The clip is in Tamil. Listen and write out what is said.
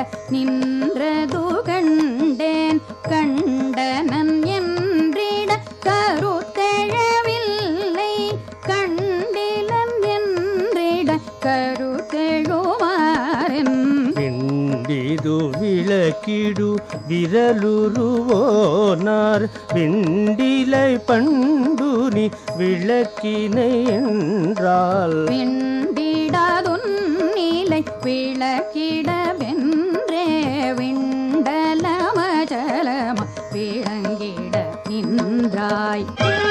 நின்றது கண்டேன் கண்டனன் என்றிட கருத்தெழவில்லை கண்டிலன் என்றிட கருத்தெழுவாரென் விண்டிது விளக்கிடு விரலுருவோனார் விண்டிலை பண்டுனி விளக்கினை என்றால் விண்டிடாதுன்னிலை விளக்கிடவென்றே விண்டலம ஜலம விளங்கிட நின்றாய்